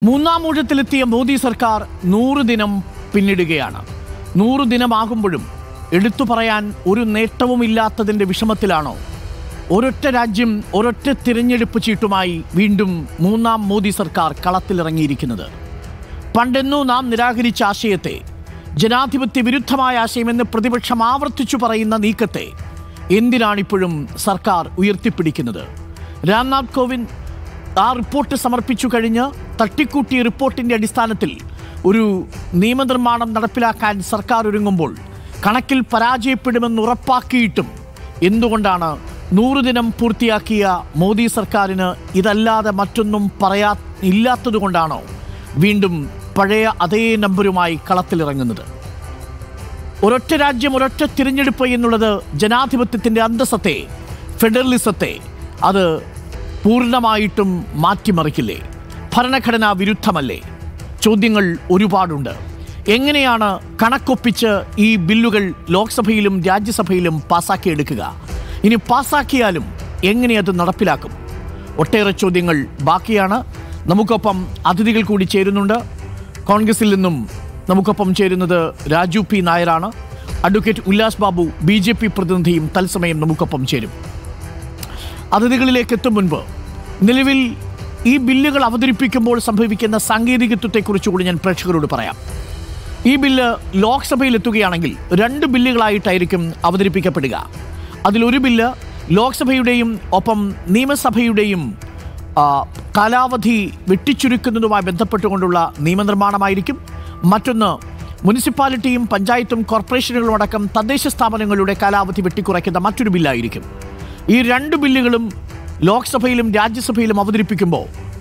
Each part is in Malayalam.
മൂന്നാം ഊഴത്തിലെത്തിയ മോദി സർക്കാർ നൂറ് ദിനം പിന്നിടുകയാണ് നൂറ് ദിനമാകുമ്പോഴും എടുത്തു പറയാൻ ഒരു നേട്ടവുമില്ലാത്തതിൻ്റെ വിഷമത്തിലാണോ ഒരൊറ്റ രാജ്യം ഒരൊറ്റ തിരഞ്ഞെടുപ്പ് ചീട്ടുമായി വീണ്ടും മൂന്നാം മോദി സർക്കാർ കളത്തിലിറങ്ങിയിരിക്കുന്നത് പണ്ടെന്നോ നാം നിരാകരിച്ച ആശയത്തെ ജനാധിപത്യ വിരുദ്ധമായ ആശയമെന്ന് പ്രതിപക്ഷം ആവർത്തിച്ചു പറയുന്ന നീക്കത്തെ എന്തിനാണിപ്പോഴും സർക്കാർ ഉയർത്തിപ്പിടിക്കുന്നത് രാംനാഥ് കോവിന്ദ് ആ റിപ്പോർട്ട് സമർപ്പിച്ചു കഴിഞ്ഞ് തട്ടിക്കൂട്ടിയ റിപ്പോർട്ടിന്റെ അടിസ്ഥാനത്തിൽ ഒരു നിയമനിർമ്മാണം നടപ്പിലാക്കാൻ സർക്കാർ ഒരുങ്ങുമ്പോൾ കണക്കിൽ പരാജയപ്പെടുമെന്ന് ഉറപ്പാക്കിയിട്ടും എന്തുകൊണ്ടാണ് നൂറ് ദിനം പൂർത്തിയാക്കിയ മോദി സർക്കാരിന് ഇതല്ലാതെ മറ്റൊന്നും പറയാ ഇല്ലാത്തതുകൊണ്ടാണോ വീണ്ടും പഴയ അതേ നമ്പരുമായി കളത്തിലിറങ്ങുന്നത് ഒരൊറ്റ രാജ്യം ഒരൊറ്റ തിരഞ്ഞെടുപ്പ് എന്നുള്ളത് ജനാധിപത്യത്തിന്റെ അന്തസ്സത്തെ ഫെഡറലിസത്തെ അത് പൂർണ്ണമായിട്ടും മാറ്റിമറിക്കില്ലേ ഭരണഘടനാ വിരുദ്ധമല്ലേ ചോദ്യങ്ങൾ ഒരുപാടുണ്ട് എങ്ങനെയാണ് കണക്കൊപ്പിച്ച് ഈ ബില്ലുകൾ ലോക്സഭയിലും രാജ്യസഭയിലും പാസാക്കിയെടുക്കുക ഇനി പാസാക്കിയാലും എങ്ങനെ അത് നടപ്പിലാക്കും ഒട്ടേറെ ചോദ്യങ്ങൾ ബാക്കിയാണ് നമുക്കൊപ്പം അതിഥികൾ കൂടി ചേരുന്നുണ്ട് കോൺഗ്രസിൽ നിന്നും നമുക്കൊപ്പം ചേരുന്നത് രാജു പി നായരാണ് advocate Ullas Babu B J P പ്രതിനിധിയും തത്സമയം നമുക്കൊപ്പം ചേരും അതിഥികളിലേക്ക് എത്തും മുൻപ് നിലവിൽ ഈ ബില്ലുകൾ അവതരിപ്പിക്കുമ്പോൾ സംഭവിക്കുന്ന സാങ്കേതികത്വത്തെക്കുറിച്ച് കൂടി ഞാൻ പ്രേക്ഷകരോട് പറയാം ഈ ബില്ല് ലോക്സഭയിൽ എത്തുകയാണെങ്കിൽ രണ്ട് ബില്ലുകളായിട്ടായിരിക്കും അവതരിപ്പിക്കപ്പെടുക അതിലൊരു ബില്ല് ലോക്സഭയുടെയും ഒപ്പം നിയമസഭയുടെയും ആ, കാലാവധി വെട്ടിച്ചുരുക്കുന്നതുമായി ബന്ധപ്പെട്ടുകൊണ്ടുള്ള നിയമനിർമ്മാണമായിരിക്കും മറ്റൊന്ന് മുനിസിപ്പാലിറ്റിയും പഞ്ചായത്തും കോർപ്പറേഷനുകളും അടക്കം തദ്ദേശ സ്ഥാപനങ്ങളുടെ കാലാവധി വെട്ടിക്കുറയ്ക്കുന്ന മറ്റൊരു ബില്ലായിരിക്കും ഈ രണ്ട് ബില്ലുകളും ലോക്സഭയിലും രാജ്യസഭയിലും അവതരിപ്പിക്കുമ്പോൾ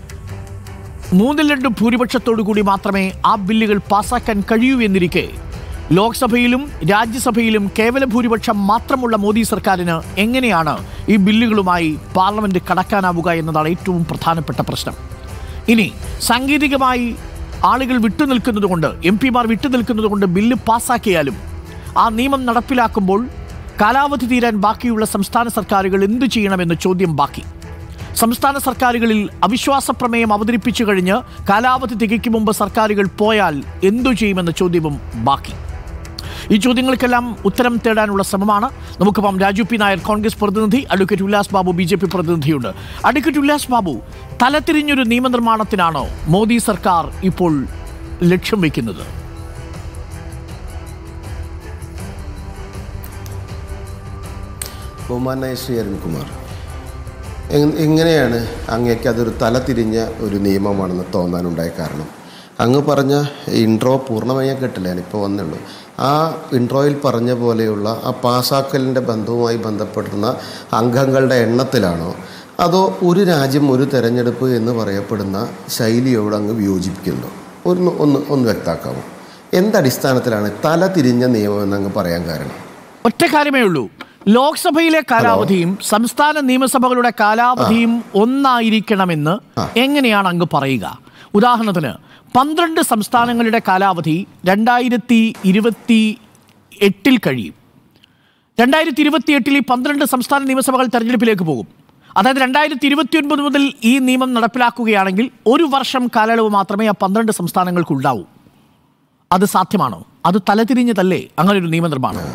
മൂന്നിൽ രണ്ട് ഭൂരിപക്ഷത്തോടു കൂടി മാത്രമേ ആ ബില്ലുകൾ പാസാക്കാൻ കഴിയൂ എന്നിരിക്കെ ലോക്സഭയിലും രാജ്യസഭയിലും കേവല ഭൂരിപക്ഷം മാത്രമുള്ള മോദി സർക്കാരിന് എങ്ങനെയാണ് ഈ ബില്ലുകളുമായി പാർലമെന്റ് കടക്കാനാവുക എന്നതാണ് ഏറ്റവും പ്രധാനപ്പെട്ട പ്രശ്നം ഇനി സാങ്കേതികമായി ആളുകൾ വിട്ടുനിൽക്കുന്നതുകൊണ്ട് എം പിമാർ വിട്ടുനിൽക്കുന്നതുകൊണ്ട് ബില്ല് പാസാക്കിയാലും ആ നിയമം നടപ്പിലാക്കുമ്പോൾ കാലാവധി തീരാൻ ബാക്കിയുള്ള സംസ്ഥാന സർക്കാരുകൾ എന്തു ചെയ്യണമെന്ന ചോദ്യം ബാക്കി സംസ്ഥാന സർക്കാരുകളിൽ അവിശ്വാസ പ്രമേയം അവതരിപ്പിച്ചു കഴിഞ്ഞ് കാലാവധി തികയ്ക്കും മുമ്പ് സർക്കാരുകൾ പോയാൽ എന്തു ചെയ്യുമെന്ന ചോദ്യവും ബാക്കി ഈ ചോദ്യങ്ങൾക്കെല്ലാം ഉത്തരം തേടാനുള്ള ശ്രമമാണ് നമുക്കിപ്പം രാജു പി നായർ കോൺഗ്രസ് പ്രതിനിധി advocate Ullas Babu B J P പ്രതിനിധിയുണ്ട് അഡ്വക്കേറ്റ് ഉല്ലാസ് ബാബു തലത്തിരിഞ്ഞൊരു നിയമനിർമ്മാണത്തിനാണോ മോദി സർക്കാർ ഇപ്പോൾ ലക്ഷ്യം വയ്ക്കുന്നത് ബഹുമാനായ ശ്രീ അരുൺകുമാർ എങ്- എങ്ങനെയാണ് അങ്ങേക്ക് അതൊരു തല തിരിഞ്ഞ ഒരു നിയമമാണെന്ന് തോന്നാനുണ്ടായ കാരണം അങ്ങ് പറഞ്ഞ ഇൻട്രോ പൂർണ്ണമായി ഞാൻ കേട്ടില്ല ഞാനിപ്പോൾ വന്നുള്ളൂ ആ ഇൻട്രോയിൽ പറഞ്ഞ പോലെയുള്ള ആ പാസാക്കലിൻ്റെ ബന്ധവുമായി ബന്ധപ്പെടുന്ന അംഗങ്ങളുടെ എണ്ണത്തിലാണോ അതോ ഒരു രാജ്യം ഒരു തെരഞ്ഞെടുപ്പ് എന്ന് പറയപ്പെടുന്ന ശൈലിയോട് അങ്ങ് വിയോജിപ്പിക്കുന്നു ഒന്ന് ഒന്ന് ഒന്ന് വ്യക്താക്കാമോ എന്തടിസ്ഥാനത്തിലാണ് തല തിരിഞ്ഞ നിയമം എന്ന് അങ്ങ് പറയാൻ കാരണം ഒറ്റ കാര്യമേ ഉള്ളൂ ലോക്സഭയിലെ കാലാവധിയും സംസ്ഥാന നിയമസഭകളുടെ കാലാവധിയും ഒന്നായിരിക്കണമെന്ന് എങ്ങനെയാണ് അങ്ങ് പറയുക ഉദാഹരണത്തിന് പന്ത്രണ്ട് സംസ്ഥാനങ്ങളുടെ കാലാവധി രണ്ടായിരത്തി ഇരുപത്തി എട്ടിൽ കഴിയും രണ്ടായിരത്തി ഇരുപത്തി എട്ടിൽ ഈ പന്ത്രണ്ട് സംസ്ഥാന നിയമസഭകൾ തെരഞ്ഞെടുപ്പിലേക്ക് പോകും അതായത് രണ്ടായിരത്തി ഇരുപത്തി ഒൻപത് മുതൽ ഈ നിയമം നടപ്പിലാക്കുകയാണെങ്കിൽ ഒരു വർഷം കാലയളവ് മാത്രമേ ആ പന്ത്രണ്ട് സംസ്ഥാനങ്ങൾക്ക് ഉണ്ടാവൂ അത് സാധ്യമാണോ അത് തലതിരിഞ്ഞതല്ലേ അങ്ങനെ ഒരു നിയമനിർമ്മാണം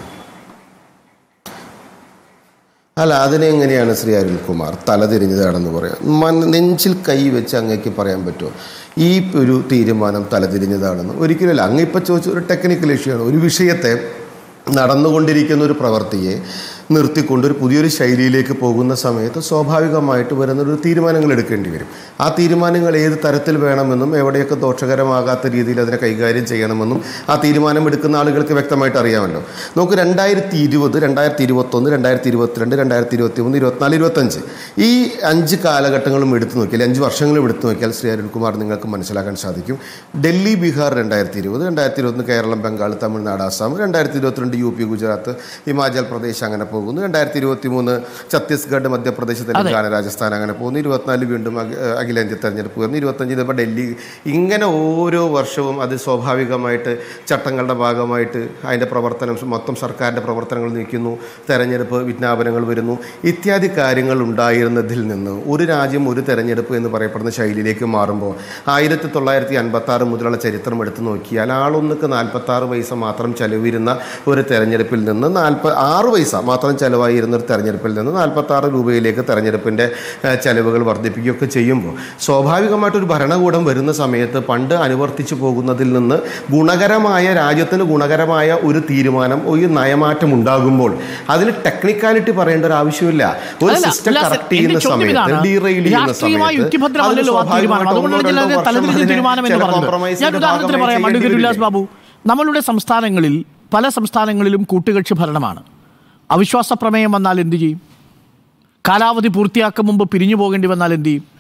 അല്ല അതിനെ എങ്ങനെയാണ് ശ്രീ അരുൺകുമാർ തലതിരിഞ്ഞതാണെന്ന് പറയാം മൻ- നെഞ്ചിൽ കൈ വെച്ച് അങ്ങേക്ക് പറയാൻ പറ്റുമോ ഈ ഒരു തീരുമാനം തലതിരിഞ്ഞതാണെന്ന് ഒരിക്കലുമല്ല അങ്ങ് ഇപ്പോൾ ചോദിച്ച ഒരു ടെക്നിക്കൽ ഇഷ്യൂ ആണ് ഒരു വിഷയത്തെ നടന്നുകൊണ്ടിരിക്കുന്ന ഒരു പ്രവൃത്തിയെ നിർത്തിക്കൊണ്ട് ഒരു പുതിയൊരു ശൈലിയിലേക്ക് പോകുന്ന സമയത്ത് സ്വാഭാവികമായിട്ട് വരുന്നൊരു തീരുമാനങ്ങൾ എടുക്കേണ്ടി വരും ആ തീരുമാനങ്ങൾ ഏത് തരത്തിൽ വേണമെന്നും എവിടെയൊക്കെ ദോഷകരമാകാത്ത രീതിയിൽ അതിനെ കൈകാര്യം ചെയ്യണമെന്നും ആ തീരുമാനം എടുക്കുന്ന ആളുകൾക്ക് വ്യക്തമായിട്ട് അറിയാമല്ലോ നമുക്ക് രണ്ടായിരത്തി ഇരുപത് രണ്ടായിരത്തി ഇരുപത്തൊന്ന് രണ്ടായിരത്തി ഇരുപത്തിരണ്ട് രണ്ടായിരത്തി ഇരുപത്തി മൂന്ന് ഇരുപത്തിനാല് ഇരുപത്തഞ്ച് ഈ അഞ്ച് കാലഘട്ടങ്ങളും എടുത്തു നോക്കിയാൽ അഞ്ച് വർഷങ്ങളും എടുത്തു നോക്കിയാൽ ശ്രീ അരുൺകുമാർ നിങ്ങൾക്ക് മനസ്സിലാക്കാൻ സാധിക്കും ഡൽഹി ബീഹാർ രണ്ടായിരത്തി ഇരുപത് രണ്ടായിരത്തി ഇരുപത്തൊന്ന് കേരളം ബംഗാൾ തമിഴ്നാട് ആസാം രണ്ടായിരത്തി ഇരുപത്തിരണ്ട് യു പി ഗുജറാത്ത് ഹിമാചൽ പ്രദേശ് അങ്ങനെ പോകുന്നു പോകുന്നു രണ്ടായിരത്തി ഇരുപത്തി മൂന്ന് ഛത്തീസ്ഗഡ് മധ്യപ്രദേശ് തെലങ്കാന രാജസ്ഥാൻ അങ്ങനെ പോകുന്നു ഇരുപത്തിനാല് വീണ്ടും അഖി- ഏഹ് അഖിലേന്ത്യാ തെരഞ്ഞെടുപ്പ് വരുന്നു ഇരുപത്തഞ്ച് ഇപ്പോൾ ഡൽഹി ഇങ്ങനെ ഓരോ വർഷവും അത് സ്വാഭാവികമായിട്ട് ചട്ടങ്ങളുടെ ഭാഗമായിട്ട് അതിൻ്റെ പ്രവർത്തനം മൊത്തം സർക്കാരിൻ്റെ പ്രവർത്തനങ്ങൾ നീക്കുന്നു തെരഞ്ഞെടുപ്പ് വിജ്ഞാപനങ്ങൾ വരുന്നു ഇത്യാദി കാര്യങ്ങൾ ഉണ്ടായിരുന്നതിൽ നിന്ന് ഒരു രാജ്യം ഒരു തെരഞ്ഞെടുപ്പ് എന്ന് പറയപ്പെടുന്ന ശൈലിയിലേക്ക് മാറുമ്പോൾ ആയിരത്തി തൊള്ളായിരത്തി അൻപത്തി ആറ് മുതലുള്ള ചരിത്രം എടുത്തു നോക്കിയാൽ ആളൊന്നുക്ക് നാൽപ്പത്തി ആറ് പൈസ മാത്രം ചെലവിരുന്ന ഒരു തെരഞ്ഞെടുപ്പിൽ നിന്ന് നാൽപ്പ ആറ് പൈസ മാത്രം ചെലവായിരുന്ന ഒരു തെരഞ്ഞെടുപ്പിൽ നിന്ന് നാൽപ്പത്തി ആറ് രൂപയിലേക്ക് തെരഞ്ഞെടുപ്പിൻ്റെ ഏഹ്, ചെലവുകൾ വർദ്ധിപ്പിക്കുകയൊക്കെ ചെയ്യുമ്പോൾ സ്വാഭാവികമായിട്ടൊരു ഭരണകൂടം വരുന്ന സമയത്ത് പണ്ട് അനുവർത്തിച്ചു പോകുന്നതിൽ നിന്ന് ഗുണകരമായ രാജ്യത്തിന് ഗുണകരമായ ഒരു തീരുമാനം ഒരു നയമാറ്റം ഉണ്ടാകുമ്പോൾ അതിൽ ടെക്നിക്കാലിറ്റി പറയേണ്ട ഒരു ആവശ്യമില്ല ഒരു അല്ല, സിസ്റ്റം ഉല്ലാസ്, കറക്റ്റ് എന്റെ ചെയ്യുന്ന ചോദ്യം സമയത്ത് ഇതാണ്. ഡീറെയിൽ ചെയ്യുന്ന രാഷ്ട്രീയമായി സമയത്ത് യുക്തിഭദ്രമല്ലല്ലോ ആ അതിന് തീരുമാനം അതുകൊണ്ടാണ് ഞാൻ സ്വാഭാവികമായിട്ടും അതിനെ തലതിരിഞ്ഞ ഒന്നോ തീരുമാനം എന്ന് ചില പറഞ്ഞത് compromise ഞാൻ ന്റെ ഉദാഹരണത്തിന് ഭാഗമായി പറയാം അഡ്വക്കേറ്റ് ചെയ്യേണ്ടി ഉല്ലാസ് ബാബു നമ്മളുടെ സംസ്ഥാനങ്ങളിൽ പല സംസ്ഥാനങ്ങളിലും കൂട്ടുകക്ഷി ഭരണമാണ് അവിശ്വാസ പ്രമേയം വന്നാൽ എന്ത് ചെയ്യും കാലാവധി പൂർത്തിയാക്കും മുമ്പ് പിരിഞ്ഞു പോകേണ്ടി വന്നാൽ എന്ത് ചെയ്യും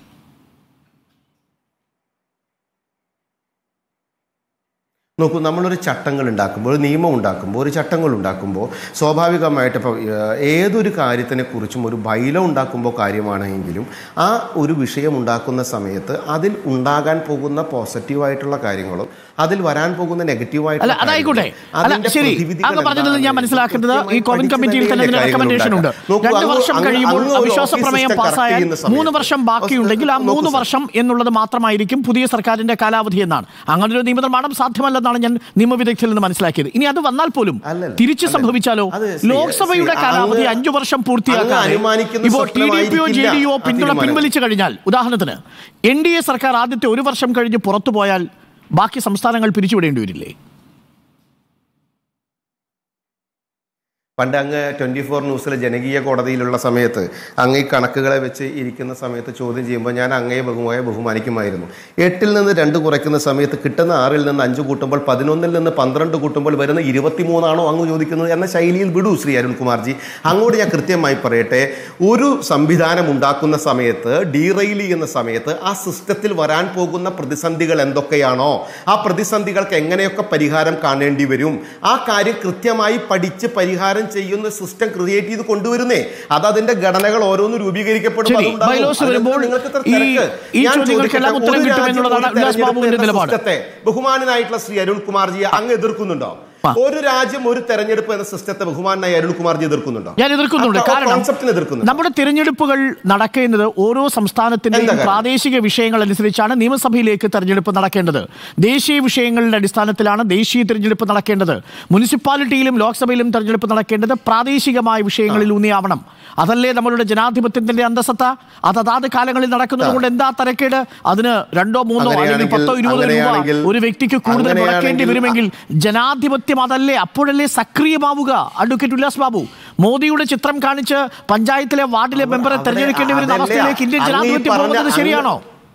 നോക്കൂ നമ്മളൊരു ചട്ടങ്ങൾ ഉണ്ടാക്കുമ്പോൾ ഒരു നിയമം ഉണ്ടാക്കുമ്പോൾ ഒരു ചട്ടങ്ങൾ ഉണ്ടാക്കുമ്പോൾ സ്വാഭാവികമായിട്ട് ഇപ്പോൾ ഏഹ്, ഏതൊരു കാര്യത്തിനെ കുറിച്ചും ഒരു ബൈല ഉണ്ടാക്കുമ്പോൾ കാര്യമാണെങ്കിലും ആ ഒരു വിഷയം ഉണ്ടാക്കുന്ന സമയത്ത് അതിൽ ഉണ്ടാകാൻ പോകുന്ന പോസിറ്റീവായിട്ടുള്ള കാര്യങ്ങളും അതിൽ വരാൻ പോകുന്ന അല്ല നെഗറ്റീവായിട്ടുള്ള അതായിക്കോട്ടെ അല്ല അതിന്റെ ശരി പ്രതിവിധികൾ അങ്ങ് പറഞ്ഞത് ഞാൻ എന്താണെന്ന് മനസ്സിലാക്കുന്നത് ഈ കൃത്യമായി കോവിൻ പഠിച്ച് കമ്മിറ്റിയിൽ തന്നെ തന്നെയല്ലേ ഇതിന് റെക്കമെൻഡേഷൻ ഉണ്ട് കാര്യങ്ങൾ ഉണ്ടാക്കുക. രണ്ട് നോക്കൂ, വർഷം അങ്ങ് കഴിയുമ്പോൾ അങ്ങ് ഒരു അവിശ്വാസ ഓഫീസ് പ്രമേയം സിസ്റ്റം correct പാസ്സായാൽ ചെയ്യുന്ന സമയത്ത് മൂന്ന് വർഷം ബാക്കിയുണ്ടെങ്കിൽ ആ നോക്കൂ മൂന്ന് സാർ. വർഷം എന്നുള്ളത് മാത്രമായിരിക്കും പുതിയ സർക്കാരിന്റെ കാലാവധി എന്നാണ് അങ്ങനെ ഒരു നിയമനിർമ്മാണം സാധ്യമല്ലെന്നാണ് ഞാൻ നിയമവിദഗ്ധരിൽ നിന്ന് മനസ്സിലാക്കിയത് ഇനി അത് വന്നാൽ പോലും അല്ലല്ല, തിരിച്ചു അല്ലല്ല. സംഭവിച്ചാലോ അത് ശ്രീ- ലോക്സഭയുടെ ശ്രീ, കാലാവധി അങ്ങ് അഞ്ചു വർഷം അങ്ങ് പൂർത്തിയാക്കാതെ അനുമാനിക്കുന്ന ഇപ്പോൾ ടി ഡി പിയോ ജെ സ്വപ്നമായിരിക്കില്ല ഡിയോ ആ പിന്തുണ തീരുമാനം. പിൻവലിച്ചു കഴിഞ്ഞാൽ ഉദാഹരണത്തിന് എൻ ഡി എ സർക്കാർ ആദ്യത്തെ ഒരു വർഷം കഴിഞ്ഞ് പുറത്തു പോയാൽ ബാക്കി സംസ്ഥാനങ്ങൾ പിരിച്ചുവിടേണ്ടി വരില്ലേ പണ്ട് അങ്ങ് ട്വൻറ്റി ഫോർ ന്യൂസിലെ ജനകീയ കോടതിയിലുള്ള സമയത്ത് അങ്ങ് ഈ കണക്കുകളെ വെച്ച് ഇരിക്കുന്ന സമയത്ത് ചോദ്യം ചെയ്യുമ്പോൾ ഞാൻ അങ്ങയെ ബഹുമായ ബഹുമാനിക്കുമായിരുന്നു എട്ടിൽ നിന്ന് രണ്ട് കുറയ്ക്കുന്ന സമയത്ത് കിട്ടുന്ന ആറിൽ നിന്ന് അഞ്ച് കൂട്ടുമ്പോൾ പതിനൊന്നിൽ നിന്ന് പന്ത്രണ്ട് കൂട്ടുമ്പോൾ വരുന്ന ഇരുപത്തിമൂന്നാണോ അങ്ങ് ചോദിക്കുന്നത് എന്ന ശൈലിയിൽ വിടൂ ശ്രീ അരുൺകുമാർജി അങ്ങോട്ട് ഞാൻ കൃത്യമായി പറയട്ടെ ഒരു സംവിധാനം ഉണ്ടാക്കുന്ന സമയത്ത് ഡീറെയിൽ ചെയ്യുന്ന സമയത്ത് ആ സിസ്റ്റത്തിൽ വരാൻ പോകുന്ന പ്രതിസന്ധികൾ എന്തൊക്കെയാണോ ആ പ്രതിസന്ധികൾക്ക് എങ്ങനെയൊക്കെ പരിഹാരം കാണേണ്ടി വരും ആ കാര്യം കൃത്യമായി പഠിച്ച് പരിഹാരം ചെയ്യുന്ന സിസ്റ്റം ക്രിയേറ്റ് ചെയ്ത് കൊണ്ടുവരുന്നേ അത് അതിന്റെ ഘടനകൾ ഓരോന്ന് രൂപീകരിക്കപ്പെടും ശരി, അതുണ്ടാകും. bylaws അതിനകത്ത് വരുമ്പോൾ നിങ്ങൾക്ക് ഇത്ര ഈ- തിരക്ക്. ഈ ഞാൻ ചോദ്യങ്ങൾക്കെല്ലാം ചോദിക്കട്ടെ, ഉത്തരം ഒരു കിട്ടും രാജ്യം എന്നുള്ളതാണ് ഒരു ഉല്ലാസ് ബാബുവിന്റെ തെരഞ്ഞെടുപ്പ് എന്ന നിലപാട്. സിസ്റ്റത്തെ ബഹുമാനായിട്ടുള്ള ശ്രീ അരുൺകുമാർജിയെ അങ്ങ് എതിർക്കുന്നുണ്ടോ ആ. ഒരു രാജ്യം ഒരു തെരഞ്ഞെടുപ്പ് എന്ന സിസ്റ്റത്തെ ബഹുമാനായി അരുൺകുമാർജി എതിർക്കുന്നുണ്ടോ ഞാൻ എതിർക്കുന്നുണ്ട് ആ കാരണം കോൺസെപ്റ്റിനെ എതിർക്കുന്നുണ്ടോ നമ്മുടെ തിരഞ്ഞെടുപ്പുകൾ നടക്കുന്നത് ഓരോ സംസ്ഥാനത്തിന്റെയും എന്താ കാര്യം? പ്രാദേശിക വിഷയങ്ങൾ അനുസരിച്ചാണ് നിയമസഭയിലേക്ക് തെരഞ്ഞെടുപ്പ് നടക്കേണ്ടത് ദേശീയ വിഷയങ്ങളുടെ അടിസ്ഥാനത്തിലാണ് ദേശീയ തിരഞ്ഞെടുപ്പ് നടക്കേണ്ടത് മുനിസിപ്പാലിറ്റിയിലും ലോക്സഭയിലും തെരഞ്ഞെടുപ്പ് നടക്കേണ്ടത് പ്രാദേശികമായ വിഷയങ്ങളിൽ ഊന്നിയാവണം അതല്ലേ നമ്മളുടെ ജനാധിപത്യത്തിന്റെ അന്തസത്ത അത് അതാത് കാലങ്ങളിൽ നടക്കുന്നത് കൊണ്ട് എന്താ തരക്കേട് അതിന് രണ്ടോ മൂന്നോ അല്ലെങ്കിൽ അങ്ങനെയാണെങ്കിൽ- പത്തോ ഇരുപതോ രൂപ അങ്ങനെയാണെങ്കിൽ- ഒരു വ്യക്തിക്ക് കൂടുതൽ മുടക്കേണ്ടി അങ്ങനെയാണെങ്കിൽ- വരുമെങ്കിൽ ജനാധിപത്യം അതല്ലേ അപ്പോഴല്ലേ സക്രിയമാവുക അഡ്വക്കേറ്റ് ഉല്ലാസ് ബാബു മോദിയുടെ ചിത്രം കാണിച്ച് പഞ്ചായത്തിലെ വാർഡിലെ അവർ- മെമ്പറെ അവരെ- തെരഞ്ഞെടുക്കേണ്ടി വരുന്ന അതല്ലേ, അവസ്ഥയിലേക്ക് ഇന്ത്യൻ അങ്ങ് ഈ ജനാധിപത്യം പറഞ്ഞ- പോകുന്നത് ശരിയാണോ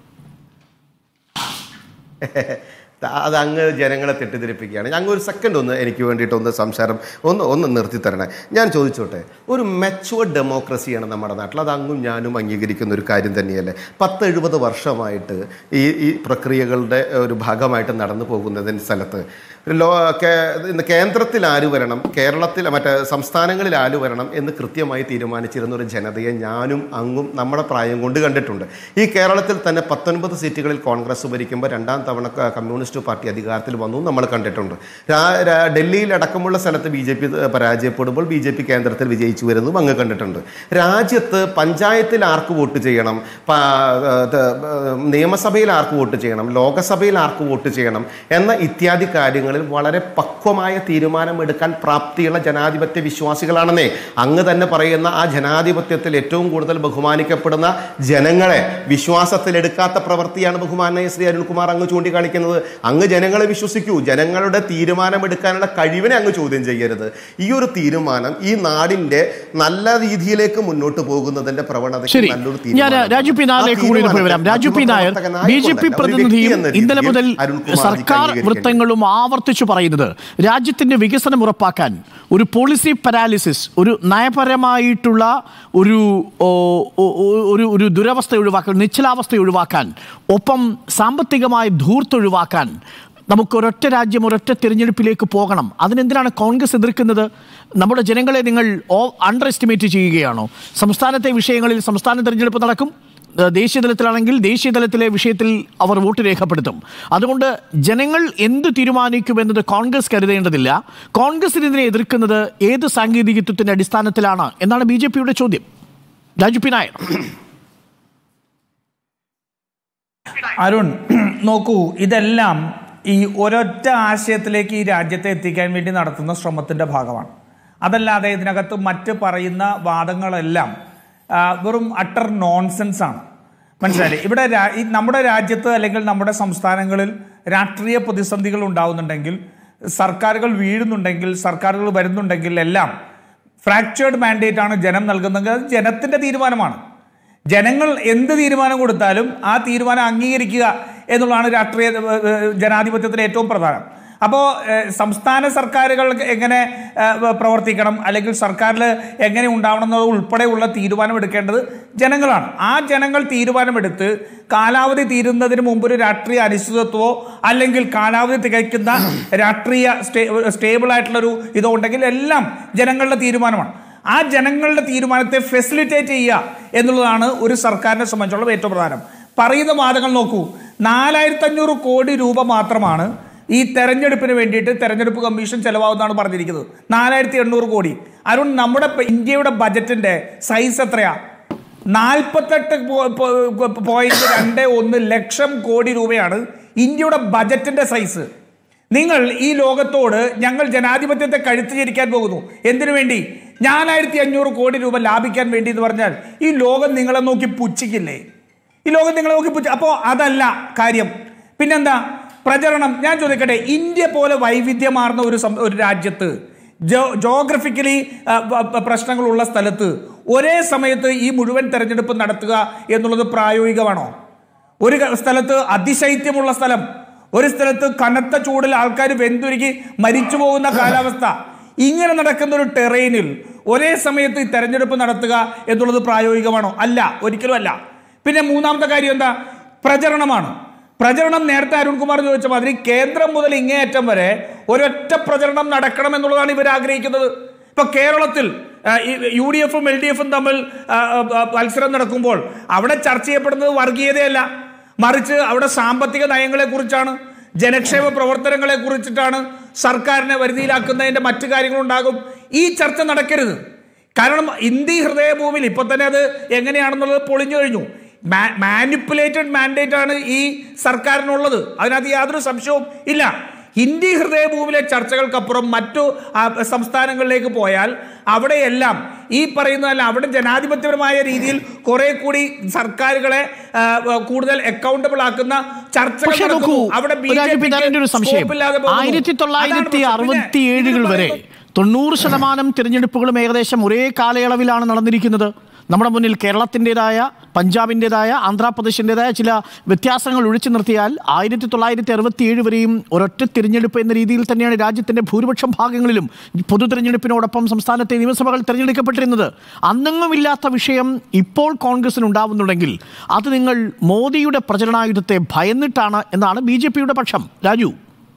അത് അങ്ങ് ജനങ്ങളെ തെറ്റിദ്ധരിപ്പിക്കുകയാണ് ഞങ്ങൾ ഒരു സെക്കൻഡ് ഒന്ന് എനിക്ക് വേണ്ടിയിട്ട് ഒന്ന് സംസാരം ഒന്ന് ഒന്ന് നിർത്തി തരണേ ഞാൻ ചോദിച്ചോട്ടെ ഒരു മെച്ചുവർ ഡെമോക്രസിയാണ് നമ്മുടെ നാട്ടിൽ അത് അങ്ങും ഞാനും അംഗീകരിക്കുന്ന ഒരു കാര്യം തന്നെയല്ലേ പത്ത് എഴുപത് വർഷമായിട്ട് ഈ ഈ പ്രക്രിയകളുടെ ഒരു ഭാഗമായിട്ട് നടന്നു പോകുന്നതിന് സ്ഥലത്ത് ലോ കേ- ഇന്ന് കേന്ദ്രത്തിൽ ആര് വരണം കേരളത്തിൽ മറ്റേ സംസ്ഥാനങ്ങളിൽ ആര് വരണം എന്ന് കൃത്യമായി തീരുമാനിച്ചിരുന്ന ഒരു ജനതയെ ഞാനും അങ്ങും നമ്മുടെ പ്രായം കൊണ്ട് കണ്ടിട്ടുണ്ട് ഈ കേരളത്തിൽ തന്നെ പത്തൊൻപത് സീറ്റുകളിൽ കോൺഗ്രസ് ഭരിക്കുമ്പോൾ രണ്ടാം തവണ ക- കമ്മ്യൂണിസ്റ്റ് പാർട്ടി അധികാരത്തിൽ വന്നു നമ്മൾ കണ്ടിട്ടുണ്ട് രാ- രാ- ഡൽഹിയിൽ അടക്കമുള്ള സ്ഥലത്ത് ബി ജെ പി പരാജയപ്പെടുമ്പോൾ ബി ജെ പി കേന്ദ്രത്തിൽ വിജയിച്ചു വരുന്നതും അങ്ങ് കണ്ടിട്ടുണ്ട് രാജ്യത്ത് പഞ്ചായത്തിൽ ആർക്ക് വോട്ട് ചെയ്യണം പ- ഇത്, നിയമസഭയിൽ ആർക്ക് വോട്ട് ചെയ്യണം ലോകസഭയിൽ ആർക്ക് വോട്ട് ചെയ്യണം എന്ന ഇത്യാദി കാര്യങ്ങളിൽ വളരെ പക്വമായ തീരുമാനമെടുക്കാൻ പ്രാപ്തിയുള്ള ജനാധിപത്യ വിശ്വാസികളാണെന്നേ അങ്ങ് തന്നെ പറയുന്ന ആ ജനാധിപത്യത്തിൽ ഏറ്റവും കൂടുതൽ ബഹുമാനിക്കപ്പെടുന്ന ജനങ്ങളെ വിശ്വാസത്തിലെടുക്കാത്ത പ്രവൃത്തിയാണ് ബഹുമാനായ ശ്രീ അരുൺകുമാർ അങ്ങ് ചൂണ്ടിക്കാണിക്കുന്നത് അങ്ങ് ജനങ്ങളെ വിശ്വസിക്കൂ ജനങ്ങളുടെ തീരുമാനമെടുക്കാനുള്ള കഴിവിനെ അങ്ങ് ചോദ്യം ചെയ്യരുത് ഈ ഒരു തീരുമാനം ഈ നാടിന്റെ നല്ല രീതിയിലേക്ക് മുന്നോട്ട് പോകുന്നതിന്റെ പ്രവണത ശരി ഞാൻ രാജു പി നായരിലേക്ക് കൂടി ഒന്ന് പോയി വരാം Raju P Nair B J P പ്രതിനിധിയും ഇന്നലെ മുതൽ സർക്കാർ വൃത്തങ്ങളും ആവർത്തിച്ചു പറയുന്നത് രാജ്യത്തിന്റെ വികസനം ഉറപ്പാക്കാൻ ഒരു പോളിസി പാരാലിസിസ് ഒരു നയപരമായിട്ടുള്ള ഒരു ഓ, ഓ, ഓ, ഒരു ഒരു ദുരവസ്ഥ ഒഴിവാക്കാൻ നിശ്ചലാവസ്ഥ ഒഴിവാക്കാൻ ഒപ്പം സാമ്പത്തികമായ ധൂർത്ത് ഒഴിവാക്കാൻ നമുക്ക് ഒരൊറ്റ രാജ്യം ഒരൊറ്റ തിരഞ്ഞെടുപ്പിലേക്ക് പോകണം അതിനെന്തിനാണ് കോൺഗ്രസ് എതിർക്കുന്നത് നമ്മുടെ ജനങ്ങളെ നിങ്ങൾ അണ്ടർ എസ്റ്റിമേറ്റ് ചെയ്യുകയാണോ സംസ്ഥാനത്തെ വിഷയങ്ങളിൽ സംസ്ഥാന തിരഞ്ഞെടുപ്പ് നടക്കും ഏഹ് ദേശീയ തലത്തിലാണെങ്കിൽ ദേശീയ തലത്തിലെ വിഷയത്തിൽ അവർ വോട്ട് രേഖപ്പെടുത്തും അതുകൊണ്ട് ജനങ്ങൾ എന്ത് തീരുമാനിക്കുമെന്നത് കോൺഗ്രസ് കരുതേണ്ടതില്ല കോൺഗ്രസിന് ഇതിനെ എതിർക്കുന്നത് ഏത് സാങ്കേതികത്വത്തിന്റെ അടിസ്ഥാനത്തിലാണ് എന്നാണ് ബി ജെ പിയുടെ ചോദ്യം രാജു പി നായർ അരുൺ നോക്കൂ ഇതെല്ലാം ഈ ഒരൊറ്റ ആശയത്തിലേക്ക് ഈ രാജ്യത്തെ എത്തിക്കാൻ വേണ്ടി നടത്തുന്ന ശ്രമത്തിന്റെ ഭാഗമാണ് അതല്ലാതെ ഇതിനകത്ത് മറ്റ് പറയുന്ന വാദങ്ങളെല്ലാം ആ, വെറും അട്ടർ നോൺസെൻസ് ആണ് മനസ്സിലായില്ലേ ഇവിടെ രാ- ഈ നമ്മുടെ രാജ്യത്ത് അല്ലെങ്കിൽ നമ്മുടെ സംസ്ഥാനങ്ങളിൽ രാഷ്ട്രീയ പ്രതിസന്ധികൾ ഉണ്ടാവുന്നുണ്ടെങ്കിൽ സർക്കാരുകൾ വീഴുന്നുണ്ടെങ്കിൽ സർക്കാരുകൾ വരുന്നുണ്ടെങ്കിൽ എല്ലാം ഫ്രാക്ചേർഡ് മാൻഡേറ്റ് ആണ് ജനം നൽകുന്നതെങ്കിൽ അത് ജനത്തിന്റെ തീരുമാനമാണ് ജനങ്ങൾ എന്ത് തീരുമാനം കൊടുത്താലും ആ തീരുമാനം അംഗീകരിക്കുക എന്നുള്ളതാണ് രാഷ്ട്രീയ ഏഹ്, ഏഹ്, ജനാധിപത്യത്തിലെ ഏറ്റവും പ്രധാനം അപ്പോൾ സംസ്ഥാന സർക്കാരുകൾ എങ്ങനെ ഏഹ്, പ്രവർത്തിക്കണം അല്ലെങ്കിൽ സർക്കാരിൽ എങ്ങനെ ഉണ്ടാവണം എന്നത് ഉൾപ്പെടെയുള്ള തീരുമാനം എടുക്കേണ്ടത് ജനങ്ങളാണ് ആ ജനങ്ങൾ തീരുമാനമെടുത്ത് കാലാവധി തീരുന്നതിന് മുമ്പ് ഒരു രാഷ്ട്രീയ അനിശ്ചിതത്വമോ അല്ലെങ്കിൽ കാലാവധി തികയ്ക്കുന്ന രാഷ്ട്രീയ സ്റ്റേ സ്റ്റേബിൾ ആയിട്ടുള്ളൊരു ഇതോ ഉണ്ടെങ്കിൽ എല്ലാം ജനങ്ങളുടെ തീരുമാനമാണ് ആ ജനങ്ങളുടെ തീരുമാനത്തെ ഫെസിലിറ്റേറ്റ് ചെയ്യുക എന്നുള്ളതാണ് ഒരു സർക്കാരിനെ സംബന്ധിച്ചുള്ള ഏറ്റവും പ്രധാനം പറയുന്ന വാദങ്ങൾ നോക്കൂ നാലായിരത്തി അഞ്ഞൂറ് കോടി രൂപ മാത്രമാണ് ഈ തെരഞ്ഞെടുപ്പിന് വേണ്ടിയിട്ട് തെരഞ്ഞെടുപ്പ് കമ്മീഷൻ ചെലവാകുന്നതാണ് പറഞ്ഞിരിക്കുന്നത് നാലായിരത്തി എണ്ണൂറ് കോടി അരുൺ നമ്മുടെ പ- ഇന്ത്യയുടെ ബജറ്റിന്റെ സൈസ് എത്രയാ നാൽപ്പത്തെട്ട് പോയിന്റ് രണ്ട് ഒന്ന് ലക്ഷം കോടി രൂപയാണ് ഇന്ത്യയുടെ ബജറ്റിന്റെ സൈസ് നിങ്ങൾ ഈ ലോകത്തോട് ഞങ്ങൾ ജനാധിപത്യത്തെ കഴുത്തിരിക്കാൻ പോകുന്നു എന്തിനു വേണ്ടി ഞാനായിരത്തി അഞ്ഞൂറ് കോടി രൂപ ലാഭിക്കാൻ വേണ്ടി എന്ന് പറഞ്ഞാൽ ഈ ലോകം നിങ്ങളെ നോക്കി പുച്ഛിക്കില്ലേ ഈ ലോകം നിങ്ങളെ നോക്കി പുച്ഛ അപ്പോൾ അതല്ല കാര്യം പിന്നെന്താ പ്രചരണം ഞാൻ ചോദിക്കട്ടെ ഇന്ത്യ പോലെ വൈവിധ്യമാർന്ന ഒരു സം- ഒരു രാജ്യത്ത് ജോ ജോഗ്രഫിക്കലി പ്രശ്നങ്ങളുള്ള സ്ഥലത്ത് ഒരേ സമയത്ത് ഈ മുഴുവൻ തെരഞ്ഞെടുപ്പ് നടത്തുക എന്നുള്ളത് പ്രായോഗികമാണോ ഒരു ക- സ്ഥലത്ത് അതിശൈത്യമുള്ള സ്ഥലം ഒരു സ്ഥലത്ത് കനത്ത ചൂടിൽ ആൾക്കാർ വെന്തുരുക്കി മരിച്ചു പോകുന്ന കാലാവസ്ഥ ഇങ്ങനെ നടക്കുന്ന ഒരു ടെറൈനിൽ ഒരേ സമയത്ത് ഈ തെരഞ്ഞെടുപ്പ് നടത്തുക എന്നുള്ളത് പ്രായോഗികമാണോ അല്ല ഒരിക്കലും അല്ല പിന്നെ മൂന്നാമത്തെ കാര്യം എന്താ പ്രചരണമാണ് പ്രചരണം നേരത്തെ അരുൺകുമാർ ചോദിച്ച മാതിരി കേന്ദ്രം മുതൽ ഇങ്ങേയറ്റം വരെ ഒരൊറ്റ പ്രചരണം നടക്കണം എന്നുള്ളതാണ് ഇവർ ആഗ്രഹിക്കുന്നത് ഇപ്പൊ കേരളത്തിൽ ആ, ഈ യു ഡി എഫും എൽ ഡി എഫും തമ്മിൽ ആ, ആ, മത്സരം നടക്കുമ്പോൾ അവിടെ ചർച്ച ചെയ്യപ്പെടുന്നത് വർഗീയതയല്ല മറിച്ച് അവിടെ സാമ്പത്തിക നയങ്ങളെ കുറിച്ചാണ് ജനക്ഷേമ പ്രവർത്തനങ്ങളെ കുറിച്ചിട്ടാണ് സർക്കാരിനെ വരുതിയിലാക്കുന്നതിന്റെ മറ്റു കാര്യങ്ങളുണ്ടാകും ഈ ചർച്ച നടക്കരുത് കാരണം ഇന്ത്യ ഹൃദയഭൂമിയിൽ ഇപ്പൊ തന്നെ അത് എങ്ങനെയാണെന്നുള്ളത് പൊളിഞ്ഞു കഴിഞ്ഞു മാനിപ്പുലേറ്റഡ് മാൻഡേറ്റ് ആണ് ഈ സർക്കാരിനുള്ളത് അതിനകത്ത് യാതൊരു സംശയവും ഇല്ല ഹിന്ദി ഹൃദയഭൂമിയിലെ ചർച്ചകൾക്കപ്പുറം മറ്റു ആ, സംസ്ഥാനങ്ങളിലേക്ക് പോയാൽ അവിടെയെല്ലാം ഈ പറയുന്നതല്ല അവിടെ ജനാധിപത്യപരമായ രീതിയിൽ കുറെ കൂടി സർക്കാരുകളെ ആ, കൂടുതൽ അക്കൗണ്ടബിൾ ആക്കുന്ന ചർച്ചകൾ പക്ഷേ നോക്കൂ നടക്കുന്നു. അവിടെ ബി ജെ രാജു പിതാവിന്റെ ഒരു സംശയം സ്കോപ്പില്ലാതെ പോകുന്നു. ആയിരത്തി അതാണ് തൊള്ളായിരത്തി പ്രശ്നം. പിന്നെ അറുപത്തി ഇത് ഏഴുകൾ വരെ പറയുമ്പോൾ- തൊണ്ണൂറ് ശതമാനം തിരഞ്ഞെടുപ്പുകളും ഏകദേശം ഒരേ കാലയളവിലാണ് നടന്നിരിക്കുന്നത് നമ്മുടെ മുന്നിൽ കേരളത്തിൻ്റെതായ പഞ്ചാബിൻ്റെതായ ആന്ധ്രാപ്രദേശിൻ്റെതായ ചില വ്യത്യാസങ്ങൾ ഒഴിച്ചു നിർത്തിയാൽ ആയിരത്തി തൊള്ളായിരത്തി അറുപത്തി ഏഴ് വരെയും ഒരൊറ്റ തിരഞ്ഞെടുപ്പ് എന്ന രീതിയിൽ തന്നെയാണ് രാജ്യത്തിൻ്റെ ഭൂരിപക്ഷം ഭാഗങ്ങളിലും പൊതു തിരഞ്ഞെടുപ്പിനോടൊപ്പം സംസ്ഥാനത്തെ നിയമസഭകൾ തിരഞ്ഞെടുക്കപ്പെട്ടിരുന്നത് അന്നെങ്ങുമില്ലാത്ത വിഷയം ഇപ്പോൾ കോൺഗ്രസിന് ഉണ്ടാവുന്നുണ്ടെങ്കിൽ അത് നിങ്ങൾ മോദിയുടെ പ്രചരണായുധത്തെ ഭയന്നിട്ടാണ് എന്നാണ് ബി ജെ പിയുടെ പക്ഷം രാജു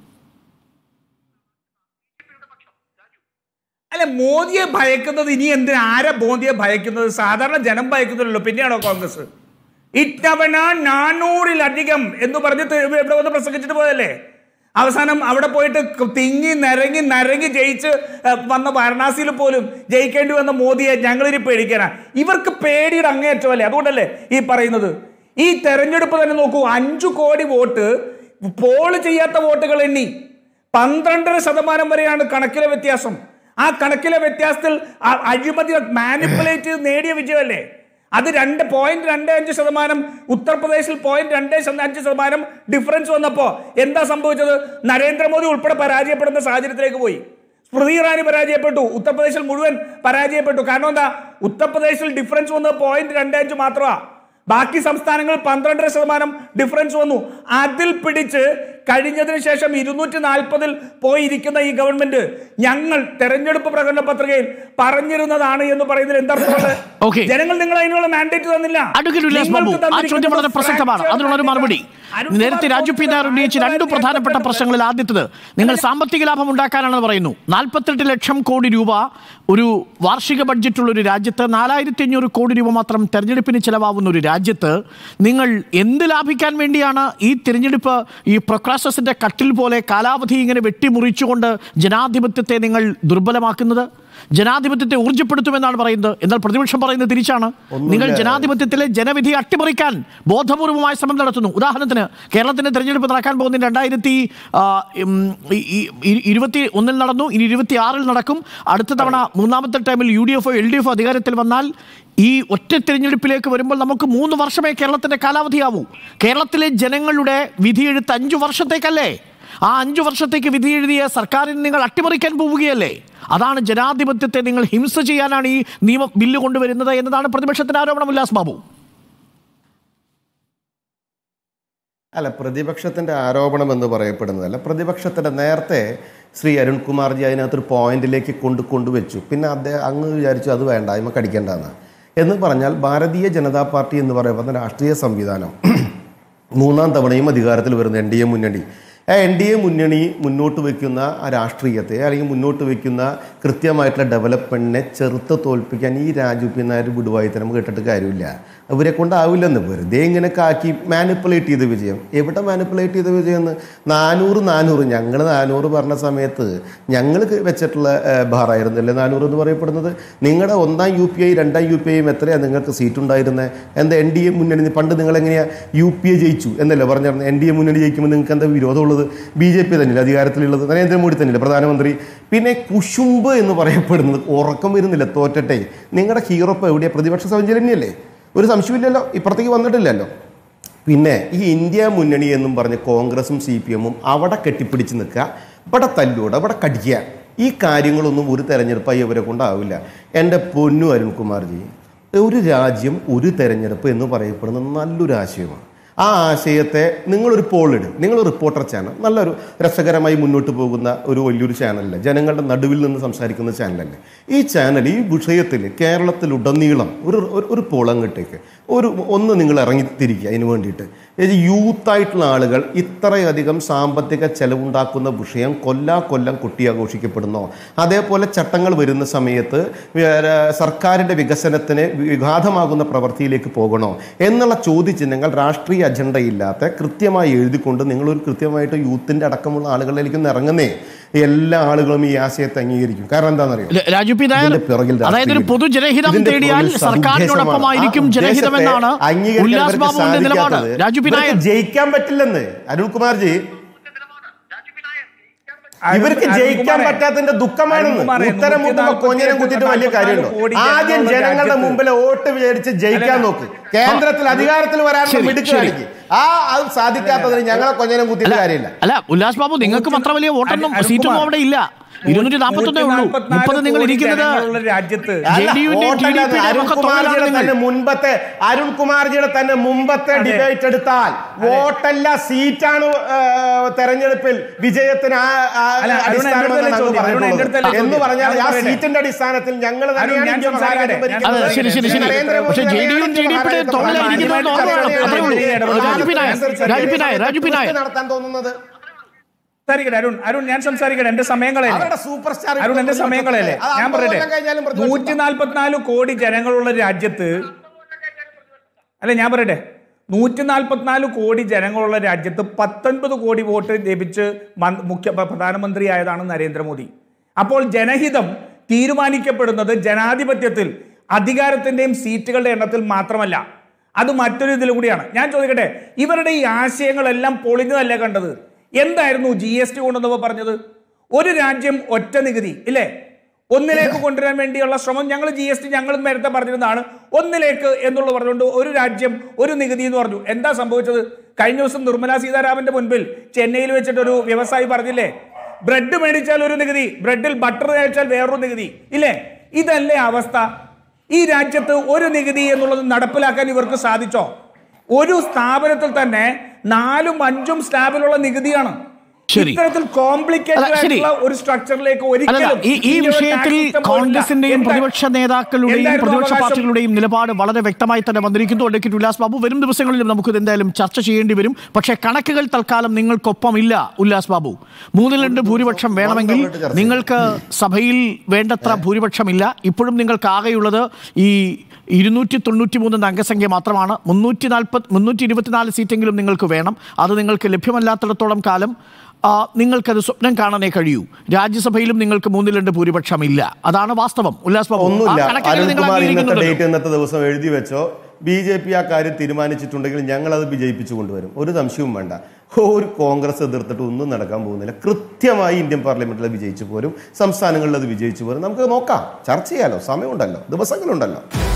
അല്ല മോദിയെ ഭയക്കുന്നത് ഇനി എന്തിനാ ആരാ മോദിയെ ഭയക്കുന്നത് സാധാരണ ജനം ഭയക്കുന്നില്ലല്ലോ പിന്നെയാണോ കോൺഗ്രസ് ഇത്തവണ നാനൂറിലധികം എന്ന് പറഞ്ഞ് തി- ഇവിടെ വന്ന് പ്രസംഗിച്ചിട്ട് പോയല്ലേ അവസാനം അവിടെ പോയിട്ട് ക- തിങ്ങി നിരങ്ങി നരങ്ങി ജയിച്ച് ഏ, വന്ന വാരണാസിയിൽ പോലും ജയിക്കേണ്ടി വന്ന മോദിയെ ഞങ്ങളിനി പേടിക്കാനാ ഇവർക്ക് പേടിയുടെ അങ്ങേയറ്റമല്ലേ അതുകൊണ്ടല്ലേ ഈ പറയുന്നത് ഈ തെരഞ്ഞെടുപ്പ് തന്നെ നോക്കൂ അഞ്ചു കോടി വോട്ട് പോൾ ചെയ്യാത്ത വോട്ടുകൾ എണ്ണി പന്ത്രണ്ടര ശതമാനം വരെയാണ് കണക്കിലെ വ്യത്യാസം ആ കണക്കിലെ വ്യത്യാസത്തിൽ ആ അഴിമതി മാനിപ്പുലേറ്റ് ചെയ്ത് നേടിയ വിജയമല്ലേ അത് രണ്ട് പോയിന്റ് രണ്ട് അഞ്ച് ശതമാനം ഉത്തർപ്രദേശിൽ പോയിന്റ് രണ്ട് ശത- അഞ്ച് ശതമാനം ഡിഫറൻസ് വന്നപ്പോ എന്താ സംഭവിച്ചത് നരേന്ദ്രമോദി ഉൾപ്പെടെ പരാജയപ്പെടുന്ന സാഹചര്യത്തിലേക്ക് പോയി സ്മൃതി ഇറാനി പരാജയപ്പെട്ടു ഉത്തർപ്രദേശിൽ മുഴുവൻ പരാജയപ്പെട്ടു കാരണം എന്താ ഉത്തർപ്രദേശിൽ ഡിഫറൻസ് വന്നത് പോയിന്റ് രണ്ട് അഞ്ച് മാത്രമാ ബാക്കി സംസ്ഥാനങ്ങളിൽ പന്ത്രണ്ടര ശതമാനം ഡിഫറൻസ് വന്നു അതിൽ പിടിച്ച് കഴിഞ്ഞതിന് ശേഷം ഇരുന്നൂറ്റി നാൽപ്പതിൽ പോയിരിക്കുന്ന ഈ ഗവൺമെന്റ് ഞങ്ങൾ തെരഞ്ഞെടുപ്പ് പ്രകടന പത്രികയിൽ പറഞ്ഞിരുന്നതാണ് എന്ന് പറയുന്നതിൽ എന്താ Okay. ജനങ്ങൾ നിങ്ങൾ അതിനുള്ള മാൻഡേറ്റ് തന്നില്ല അഡ്വക്കേറ്റ് ഉല്ലാസ് ബാബു നിങ്ങൾക്ക് ആ ചോദ്യം വളരെ തന്നിരിക്കുന്നത് പ്രസക്തമാണ് fractured അതിനുള്ള ഒരു മറുപടി അരുൺ നേരത്തെ കുമാർ രാജു പി നായർ ഉന്നയിച്ച രണ്ട് ആയിരത്തി പ്രധാനപ്പെട്ട തൊള്ളായിരത്തി പ്രശ്നങ്ങളിൽ ആദ്യത്തത് നിങ്ങൾ സാമ്പത്തിക ലാഭം ഉണ്ടാക്കാനാണെന്ന് പറയുന്നു നാൽപ്പത്തെട്ട് ലക്ഷം കോടി രൂപ ഒരു വാർഷിക ബഡ്ജറ്റുള്ള ഒരു രാജ്യത്ത് നാലായിരത്തി അഞ്ഞൂറ് കോടി രൂപ മാത്രം തെരഞ്ഞെടുപ്പിന് ചിലവാകുന്ന ഒരു രാജ്യത്ത് നിങ്ങൾ എന്ത് ലാഭിക്കാൻ വേണ്ടിയാണ് ഈ തിരഞ്ഞെടുപ്പ് ഈ പ്രൊക്രാസസിന്റെ കട്ടിൽ പോലെ കാലാവധി ഇങ്ങനെ വെട്ടിമുറിച്ചുകൊണ്ട് ജനാധിപത്യത്തെ നിങ്ങൾ ദുർബലമാക്കുന്നത് ജനാധിപത്യത്തെ ഊർജ്ജപ്പെടുത്തുമെന്നാണ് പറയുന്നത് എന്നാൽ പ്രതിപക്ഷം പറയുന്നത് തിരിച്ചാണ് നിങ്ങൾ ജനാധിപത്യത്തിലെ ജനവിധി അട്ടിമറിക്കാൻ ബോധപൂർവമായ ശ്രമം നടത്തുന്നു ഉദാഹരണത്തിന് കേരളത്തിന്റെ തെരഞ്ഞെടുപ്പ് നടക്കാൻ പോകുന്ന രണ്ടായിരത്തി ആ, ഉം, ഈ- ഈ- ഇരുപത്തി ഒന്നിൽ നടന്നു ഇനി ഇരുപത്തി ആറിൽ നടക്കും അടുത്ത തവണ മൂന്നാമത്തെ ടൈമിൽ U D F L D F അധികാരത്തിൽ വന്നാൽ ഈ ഒറ്റ തിരഞ്ഞെടുപ്പിലേക്ക് വരുമ്പോൾ നമുക്ക് മൂന്ന് വർഷമേ കേരളത്തിന്റെ കാലാവധിയാവൂ കേരളത്തിലെ ജനങ്ങളുടെ വിധിയെഴുത്ത് അഞ്ചു വർഷത്തേക്കല്ലേ ആ അഞ്ചു വർഷത്തേക്ക് വിധി എഴുതിയ സർക്കാരിന് നിങ്ങൾ അട്ടിമറിക്കാൻ പോവുകയല്ലേ അതാണ് ജനാധിപത്യത്തെ നിങ്ങൾ ഹിംസ ചെയ്യാനാണ് ഈ നിയമ ബില്ല് കൊണ്ടുവരുന്നത് എന്നതാണ് പ്രതിപക്ഷത്തിന്റെ ആരോപണം ഉല്ലാസ് ബാബു അല്ല പ്രതിപക്ഷത്തിൻ്റെ ആരോപണം എന്ന് പറയപ്പെടുന്നതല്ല പ്രതിപക്ഷത്തിൻ്റെ നേരത്തെ ശ്രീ അരുൺകുമാർജി അതിനകത്തൊരു പോയിന്റിലേക്ക് കൊണ്ട് കൊണ്ടുവച്ചു പിന്നെ അദ്ദേഹം അങ്ങ് വിചാരിച്ചു അത് വേണ്ട അതിമ കടിക്കേണ്ടെന്ന് എന്ന് പറഞ്ഞാൽ ഭാരതീയ ജനതാ പാർട്ടി എന്ന് പറയുന്ന രാഷ്ട്രീയ സംവിധാനം മൂന്നാം തവണയും അധികാരത്തിൽ വരുന്ന എൻ ഡി എ മുന്നണി ആ എൻ ഡി എ മുന്നണി മുന്നോട്ട് വയ്ക്കുന്ന ആ രാഷ്ട്രീയത്തെ അല്ലെങ്കിൽ മുന്നോട്ട് വയ്ക്കുന്ന കൃത്യമായിട്ടുള്ള ഡെവലപ്മെൻറ്റിനെ ചെറുത്ത് തോൽപ്പിക്കാൻ ഈ രാജു പി നായർ വിടുവായി തന്നെ കേട്ടിട്ട് കാര്യമില്ല അവരെ കൊണ്ടാവില്ലെന്ന് വെറുതെ ഇങ്ങനെയൊക്കെ ആക്കി മാനിപ്പുലേറ്റ് ചെയ്ത വിജയം എവിടെ മാനിപ്പുലേറ്റ് ചെയ്ത വിജയം എന്ന് നാനൂറ് നാനൂറ് ഞങ്ങൾ നാനൂറ് പറഞ്ഞ സമയത്ത് ഞങ്ങൾ വെച്ചിട്ടുള്ള ബാറായിരുന്നല്ലേ നാനൂറ് എന്ന് പറയപ്പെടുന്നത് നിങ്ങളുടെ ഒന്നാം യു പി ഐ രണ്ടാം യു പി ഐയും എത്രയാണ് നിങ്ങൾക്ക് സീറ്റ് ഉണ്ടായിരുന്നത് എന്താ എൻ ഡി എ മുന്നണി പണ്ട് നിങ്ങൾ എങ്ങനെയാണ് യു പി എ ജയിച്ചു എന്നല്ലേ പറഞ്ഞിരുന്നത് എൻ ഡി എ മുന്നണി ജയിക്കുമ്പോൾ നിങ്ങൾക്ക് എന്താ വിരോധമുള്ളത് ബി ജെ പി തന്നെയല്ലേ അധികാരത്തിലുള്ളത് നരേന്ദ്രമോദി തന്നെയല്ലേ പ്രധാനമന്ത്രി പിന്നെ കുശുമ്പ് എന്ന് പറയപ്പെടുന്നത് ഉറക്കം വരുന്നില്ല തോറ്റട്ടെ നിങ്ങളുടെ ഹീറോ ഇപ്പോൾ എവിടെയാണ് പ്രതിപക്ഷ സഞ്ചരണ്യല്ലേ ഒരു സംശയമില്ലല്ലോ ഇപ്പുറത്തേക്ക് വന്നിട്ടില്ലല്ലോ പിന്നെ ഈ ഇന്ത്യ മുന്നണി എന്നും പറഞ്ഞ് കോൺഗ്രസും സി പി എമ്മും അവിടെ കെട്ടിപ്പിടിച്ച് നിൽക്കുക ഇവിടെ തല്ലൂടെ ഇവിടെ കടിക്കുക ഈ കാര്യങ്ങളൊന്നും ഒരു തെരഞ്ഞെടുപ്പായി ഇവരെ കൊണ്ടാവില്ല എൻ്റെ പൊന്നു അരുൺകുമാർജി ഒരു രാജ്യം ഒരു തെരഞ്ഞെടുപ്പ് എന്ന് പറയപ്പെടുന്നത് നല്ലൊരു ആശയമാണ് ആ ആശയത്തെ നിങ്ങളൊരു പോളിടും നിങ്ങൾ റിപ്പോർട്ടർ ചാനൽ നല്ലൊരു രസകരമായി മുന്നോട്ട് പോകുന്ന ഒരു വലിയൊരു ചാനലല്ലേ ജനങ്ങളുടെ നടുവിൽ നിന്ന് സംസാരിക്കുന്ന ചാനലല്ലേ ഈ ചാനൽ ഈ വിഷയത്തിൽ കേരളത്തിലുടനീളം ഒരു ഒരു- ഒരു പോളങ്ങട്ടേക്ക് ഒരു ഒന്ന് നിങ്ങൾ ഇറങ്ങിത്തിരിക്കുക അതിന് വേണ്ടിയിട്ട് ഇത് യൂത്തായിട്ടുള്ള ആളുകൾ ഇത്രയധികം സാമ്പത്തിക ചെലവുണ്ടാക്കുന്ന വിഷയം കൊല്ലാ കൊല്ലം കുട്ടിയാഘോഷിക്കപ്പെടുന്നോ അതേപോലെ ചട്ടങ്ങൾ വരുന്ന സമയത്ത് വേറെ സർക്കാരിൻ്റെ വികസനത്തിന് വിഘാതമാകുന്ന പ്രവൃത്തിയിലേക്ക് പോകണോ എന്നുള്ള ചോദ്യചിഹ്നങ്ങൾ രാഷ്ട്രീയ അജണ്ടയില്ലാത്ത കൃത്യമായി എഴുതിക്കൊണ്ട് നിങ്ങളൊരു കൃത്യമായിട്ട് യൂത്തിൻ്റെ അടക്കമുള്ള ആളുകളിലേക്ക് ഒന്ന് ഇറങ്ങുന്നേ എല്ലാ ആളുകളും ഈ ആശയത്തെ അംഗീകരിക്കും കാരണം എന്താണെന്നറിയോ ല- രാജു പി നായർ ഇതിന്റെ പിറകിൽ അതായത് ഒരു രാഷ്ട്രീയം. പൊതുജനഹിതം ഇതിന്റെ തേടിയാൽ പിറകിൽ സർക്കാരിനോടൊപ്പമായിരിക്കും സതുദ്ദേശമാണ്. ആ ജനഹിതം എന്നാണ് ഉദ്ദേശത്തെ അംഗീകരിക്കാൻ ഉല്ലാസ് ഇവർക്ക് ബാബുവിന്റെ നിലപാട് സാധിക്കാത്തത് രാജു പി നായർ ഇവർക്ക് ജയിക്കാൻ പറ്റില്ലെന്ന് അരുൺകുമാർജി അരുൺ- ഇവർക്ക് ജയിക്കാൻ അരുൺകുമാറെ, പറ്റാത്തതിന്റെ ദുഃഖമാണെന്ന് അരുൺകുമാറെ, ഉത്തരം മുട്ടുമ്പോ കൊഞ്ഞനം കുത്തിയിട്ട് വലിയ കാര്യമുണ്ടോ കോടി ആദ്യം ജനങ്ങളുള്ള ജനങ്ങളുടെ രാജ്യത്ത് മുമ്പിൽ വോട്ട് വിചാരിച്ച് ജയിക്കാൻ അല്ല, നോക്ക് കേന്ദ്രത്തിൽ അധികാരത്തിൽ വരാനുള്ള ശരി, മിടുക്ക് ശരി. കാണിക്ക് ആ അത് സാധിക്കാത്തതിന് ഞങ്ങളെ കൊഞ്ഞനം കുത്തിയിട്ട് കാര്യമില്ല അല്ല ഉല്ലാസ് ബാബു നിങ്ങൾക്കും അത്ര വലിയ വോട്ടൊന്നും അരുൺ സീറ്റൊന്നും കുമാർ. അവിടെ ഇല്ല ഇരുന്നൂറ്റി നാൽപ്പത്തൊന്നേ ഉള്ളൂ 144 മുപ്പത് നിങ്ങൾ കോടി ഇരിക്കുന്നത് ജനങ്ങളുള്ള രാജ്യത്ത് ജെ ഡി യുവിന്റെ ടി ഡി പിയുടെ ഒക്കെ അരുൺകുമാർജിയുടെ തോളിലാണ് തന്നെ നിങ്ങൾ മുൻപത്തെ അരുൺകുമാർജിയുടെ തന്നെ മുമ്പത്തെ അതെ. ഡിബേറ്റ് എടുത്താൽ വോട്ടല്ല സീറ്റാണ് ആ, തെരഞ്ഞെടുപ്പിൽ വിജയത്തിന് ആ- ആ അല്ല, അരുൺ അടിസ്ഥാനം എൻ്റെ അടുത്തല്ലേ എന്നാണ് ചോദ്യം? അരുൺ എൻ്റെ പറഞ്ഞിട്ടുള്ളത്. അടുത്തല്ലേ എന്ന് ചോദ്യം? പറഞ്ഞാൽ ഞാൻ ആ പറയട്ടെ. സീറ്റിന്റെ അടിസ്ഥാനത്തിൽ ഞങ്ങൾ അരുൺ, തന്നെയാണ് ഞാൻ ഇന്ത്യ സംസാരിക്കട്ടെ. മഹാരാജ്യം ഞാൻ ഭരിക്കുന്നത്. അതെ, ശരി, ശരി, ശരി. നരേന്ദ്രമോദി പക്ഷേ ജെ ഡി യുവും ടി ഡി പിയുടെ തോളിലായിരിക്കുന്നത് ഓർമ്മ അത്രേ ഉള്ളൂ Raju P Nair Raju P Nair Raju P Nair നടത്താൻ തോന്നുന്നത് സംസാരിക്കട്ടെ അരുൺ അരുൺ ഞാൻ സംസാരിക്കട്ടെ എന്റെ സമയങ്ങളല്ലേ അവരുടെ സൂപ്പർ സ്റ്റാർ അരുൺ എന്റെ സമയങ്ങളല്ലേ അത് ഞാൻ അമ്പത് പറയട്ടെ കൊല്ലം കഴിഞ്ഞാലും പ്രതിപക്ഷം നൂറ്റി നാൽപ്പത്തിനാല് കോടി ജനങ്ങളുള്ള രാജ്യത്ത് അല്ല ഞാൻ പറയട്ടെ നൂറ്റി നാൽപ്പത്തിനാല് കോടി ജനങ്ങളുള്ള രാജ്യത്ത് പത്തൊൻപത് കോടി വോട്ട് ലഭിച്ച് മൻ- മുഖ്യ പ്രധാനമന്ത്രിയായതാണ് നരേന്ദ്രമോദി അപ്പോൾ ജനഹിതം തീരുമാനിക്കപ്പെടുന്നത് ജനാധിപത്യത്തിൽ അധികാരത്തിന്റെയും സീറ്റുകളുടെ എണ്ണത്തിൽ മാത്രമല്ല അത് മറ്റൊരു ഇതിലും കൂടിയാണ് ഞാൻ ചോദിക്കട്ടെ ഇവരുടെ ഈ ആശയങ്ങളെല്ലാം പൊളിഞ്ഞതല്ലേ കണ്ടത് എന്തായിരുന്നു ജി എസ് ടി കൊണ്ടുവന്നപ്പോൾ പറഞ്ഞത് ഒരു രാജ്യം ഒറ്റ നികുതി ഇല്ലേ ഒന്നിലേക്ക് കൊണ്ടുവരാൻ വേണ്ടിയുള്ള ശ്രമം ഞങ്ങൾ ജി എസ് ടി ഞങ്ങൾ നേരത്തെ പറഞ്ഞിരുന്നതാണ് ഒന്നിലേക്ക് എന്നുള്ള പറഞ്ഞുകൊണ്ട് ഒരു രാജ്യം ഒരു നികുതി എന്ന് പറഞ്ഞു എന്താ സംഭവിച്ചത് കഴിഞ്ഞ ദിവസം നിർമ്മലാ സീതാരാമന്റെ മുൻപിൽ ചെന്നൈയിൽ വെച്ചിട്ട് ഒരു വ്യവസായി പറഞ്ഞില്ലേ ബ്രെഡ് മേടിച്ചാൽ ഒരു നികുതി ബ്രെഡിൽ ബട്ടർ കഴിച്ചാൽ വേറൊരു നികുതി ഇല്ലേ ഇതല്ലേ അവസ്ഥ ഈ രാജ്യത്ത് ഒരു നികുതി എന്നുള്ളത് നടപ്പിലാക്കാൻ ഇവർക്ക് സാധിച്ചോ ഒരു സ്ഥാപനത്തിൽ തന്നെ നാലും അഞ്ചും സ്ലാബിലുള്ള നികുതിയാണ് ശരി. ഇത്തരത്തിൽ കോംപ്ലിക്കേറ്റഡ് അല്ല, ശരി. ആയിട്ടുള്ള ഒരു സ്ട്രക്ചറിലേക്ക് അല്ലല്ല ഒരിക്കലും ഈ ഈ ഇന്ത്യയുടെ വിഷയത്തിൽ tax system പോലില്ല. കോൺഗ്രസിന്റെയും എന്താ- പ്രതിപക്ഷ നേതാക്കളുടെയും എന്തായിരുന്നു പ്രതിപക്ഷ അവകാശം? പാർട്ടികളുടെയും നിലപാട് വളരെ വ്യക്തമായി തന്നെ വന്നിരിക്കുന്നു അഡ്വക്കേറ്റ് ഉല്ലാസ് ബാബു വരും ദിവസങ്ങളിലും നമുക്ക് ഇത് എന്തായാലും ചർച്ച ചെയ്യേണ്ടി വരും പക്ഷേ കണക്കുകൾ തൽക്കാലം നിങ്ങൾക്കൊപ്പമില്ല ഉല്ലാസ് ബാബു മൂന്നിൽ രണ്ട് ഭൂരിപക്ഷം വേണമെങ്കിൽ വന്നിട്ട് ചർച്ച നിങ്ങൾക്ക് സഭയിൽ വേണ്ടത്ര ഭൂരിപക്ഷമില്ല ഇപ്പോഴും നിങ്ങൾക്ക് ആകെയുള്ളത് ഈ ഇരുന്നൂറ്റി തൊണ്ണൂറ്റി മൂന്ന് അംഗസംഖ്യ മാത്രമാണ് മുന്നൂറ്റി നാൽപ്പത് മുന്നൂറ്റി ഇരുപത്തിനാല് സീറ്റെങ്കിലും നിങ്ങൾക്ക് വേണം അത് നിങ്ങൾക്ക് ലഭ്യമല്ലാത്തിടത്തോളം കാലം ആ, നിങ്ങൾക്കത് സ്വപ്നം കാണാനേ കഴിയൂ രാജ്യസഭയിലും നിങ്ങൾക്ക് മൂന്നിൽ രണ്ട് ഭൂരിപക്ഷമില്ല അതാണ് വാസ്തവം ഉല്ലാസ് ബാബു ആ ഒന്നുമില്ല കണക്കുകൾ നിങ്ങൾ അരുൺകുമാർ ഇന്നത്തെ അംഗീകരിക്കുന്നുണ്ടല്ലോ. ഡേറ്റ് ഇന്നത്തെ ദിവസം എഴുതി വെച്ചോ ബി ജെ പി ആ കാര്യം തീരുമാനിച്ചിട്ടുണ്ടെങ്കിൽ ഞങ്ങൾ അത് വിജയിപ്പിച്ചു കൊണ്ടുവരും ഒരു സംശയവും വേണ്ട ഒരു കോൺഗ്രസ് എതിർത്തിട്ട് ഒന്നും നടക്കാൻ പോകുന്നില്ല കൃത്യമായി ഇന്ത്യൻ പാർലമെന്റിൽ അത് വിജയിച്ചു പോരും സംസ്ഥാനങ്ങളിൽ അത് വിജയിച്ചു പോരും നമുക്ക് നോക്കാം ചർച്ച ചെയ്യാലോ സമയമുണ്ടല്ലോ ദിവസങ്ങളുണ്ടല്ലോ